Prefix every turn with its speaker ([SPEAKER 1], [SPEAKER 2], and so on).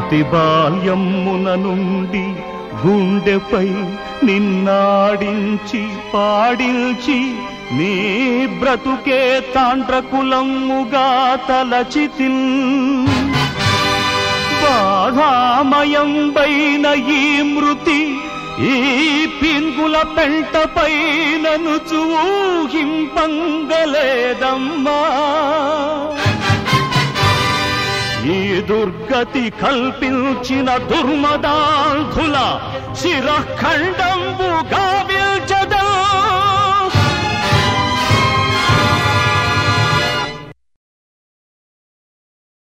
[SPEAKER 1] అతి బాల్యమున నుండి గుండెపై నిన్నాడించి పాడించి నీ బ్రతుకే తాండ్రకులమ్ముగా తలచితిన్ బాధామయంబైన ఈ మృతి ఈ పింగుల పెంట పైనను చూహింపంగలేదమ్మా ఈ దుర్గతి కల్పించిన దుర్మదాంధుల శిరఖండంబుగా